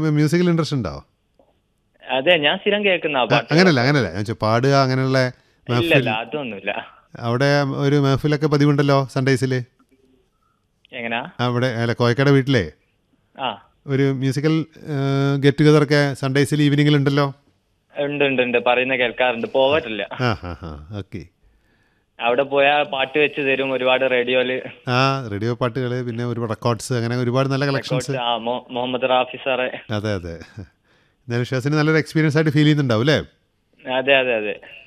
musical interest ഉണ്ടോ അതെ ഞാൻ സ്ഥിരം കേൾക്കുന്ന ആ, അങ്ങനല്ല അങ്ങനല്ല ഞാൻ ചോദിച്ചു പാടുക അങ്ങനെയുള്ള മെഹഫിൽ ഇല്ലല്ല അതൊന്നുമില്ല അവിടെ ഒരു മെഹഫിലൊക്കെ പതിവുണ്ടല്ലോ സൺഡേസിൽ എങ്ങനാ അവിടെ അല്ല കോയക്കട വീട്ടിലേ ആ ഒരു മ്യൂസിക്കൽ ഗെറ്റ് ടുഗദർ ഒക്കെ സൺഡേസിൽ ഈവനിങ്ങിൽ ഉണ്ടല്ലോ ഉണ്ട് ഉണ്ട് ഉണ്ട് പറയുന്ന കേൾക്കാറുണ്ട് പോവാറില്ല ആ ഹാ ഹാ ഓക്കെ അവിടെ പോയാൽ പാട്ട് വെച്ച് തരും ഒരുപാട് റേഡിയോയില് ആ റേഡിയോ പാട്ടുകൾ പിന്നെ ഒരുപാട് റെക്കോർഡ്സ് അങ്ങനെ ഒരുപാട് നല്ല കളക്ഷൻസ് ആ മൊ- മുഹമ്മദ് റാഫി സാറെ അതെ അതെ എന്തായാലും ഷാസിന് നല്ലൊരു എക്സ്പീരിയൻസ് ആയിട്ട് ഫീൽ ചെയ്യുന്നുണ്ടാവും അല്ലേ അതെ അതെ അതെ